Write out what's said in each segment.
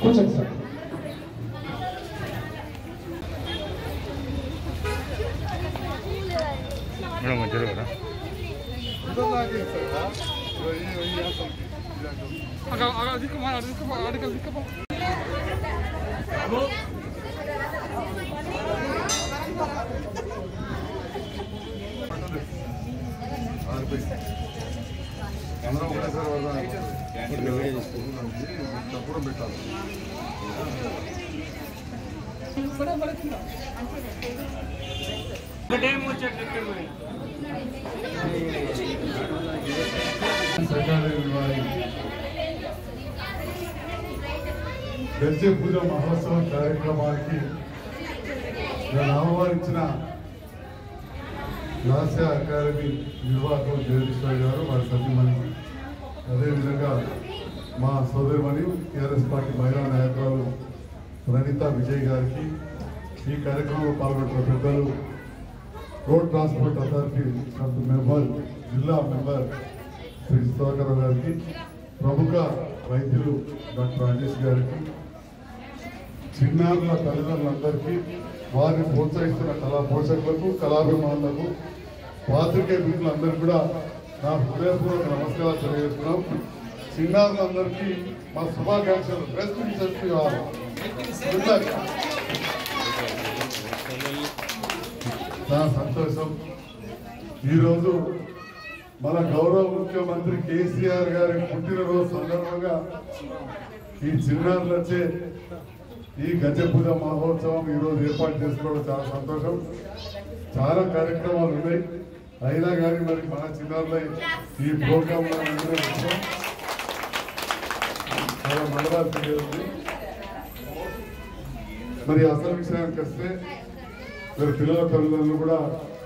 కూర్చోండి sir madam మధ్యలో కదా అందరం ఒకటేసారి తప్పుడు పెట్టాలి సకాదేవి వారి గజ్జె పూజ మహోత్సవం కార్యక్రమానికి నేను ఆహ్వానించిన లాస్య అకాడమీ నిర్వాహకులు జగదీశ్వర్ గారు వారి సత్యమణి అదేవిధంగా మా సోదరిమణి టీఆర్ఎస్ పార్టీ మహిళా నాయకురాలు ప్రణీత విజయ్ గారికి ఈ కార్యక్రమంలో పాల్గొంటున్న పెద్దలు road transport authority sub member జిల్లా మెంబర్ శ్రీ సుధాకర్ గారికి ప్రముఖ వైద్యులు డాక్టర్ రాజేష్ గారికి చిన్నారుల తల్లిదండ్రులందరికీ వారిని ప్రోత్సహిస్తున్న కళా పోషకులకు కళాభిమానులకు పాత్రికేయ మిత్రులందరికీ కూడా నా హృదయపూర్వక నమస్కారాలు తెలియజేస్తున్నాం చిన్నారులందరికీ మా శుభాకాంక్షలు best wishes to all good luck చాలా సంతోషం ఈరోజు మన గౌరవ ముఖ్యమంత్రి కేసీఆర్ గారి పుట్టినరోజు సందర్భంగా ఈ చిన్నారులు వచ్చే ఈ గజ పూజ మహోత్సవం ఈరోజు ఏర్పాటు చేసుకోవడం చాలా సంతోషం చాలా కార్యక్రమాలు ఉన్నాయి అయినా కానీ మరి మన చిన్నారుల ఈ ప్రోగ్రామ్ చాలా మండలాలు తెలియదు మరి అసలు విషయానికి వస్తే మరి పిల్లల తల్లిదండ్రులు కూడా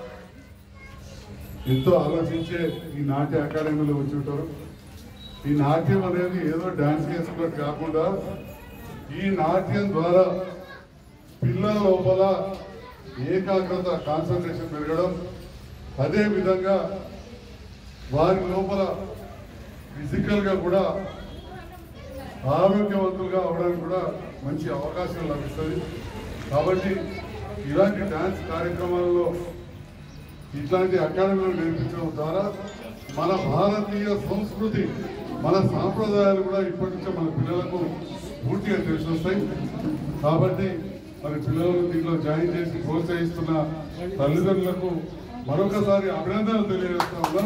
ఎంతో ఆలోచించే ఈ నాట్య అకాడమీలో వచ్చి ఉంటారు ఈ నాట్యం అనేది ఏదో డాన్స్ చేసుకున్నట్టు కాకుండా ఈ నాట్యం ద్వారా పిల్లల లోపల ఏకాగ్రత కాన్సన్ట్రేషన్ పెరగడం అదే విధంగా వారి లోపల ఫిజికల్ గా కూడా ఆరోగ్యవంతులుగా అవడానికి కూడా మంచి అవకాశం లభిస్తుంది కాబట్టి ఇలాంటి డాన్స్ కార్యక్రమాలలో ఇట్లాంటి అకాడమీలు నేర్పించడం ద్వారా మన భారతీయ సంస్కృతి మన సాంప్రదాయాలు కూడా ఇప్పటి నుంచే మన పిల్లలకు పూర్తిగా తెలిసి వస్తాయి కాబట్టి మరి పిల్లలను దీంట్లో జాయిన్ చేసి ప్రోత్సహిస్తున్న తల్లిదండ్రులకు మరొకసారి అభినందనలు తెలియజేస్తా ఉన్నాం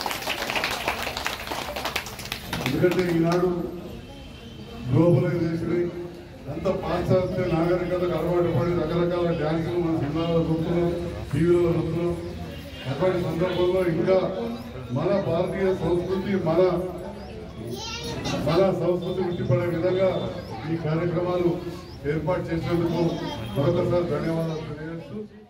ఎందుకంటే ఈనాడు గ్లోబలైజేషన్ అంత పాశ్చాత్య నాగరికతకు అలవాటు పడి రకరకాల డ్యాన్సులు మన సినిమాలో చూస్తున్నాం టీవీలో చూస్తున్నాం అటువంటి సందర్భంలో ఇంకా మన భారతీయ సంస్కృతి మన మన సంస్కృతి వృత్తిపడే విధంగా ఈ కార్యక్రమాలు ఏర్పాటు చేసినందుకు మరొకసారి ధన్యవాదాలు తెలియజేస్తూ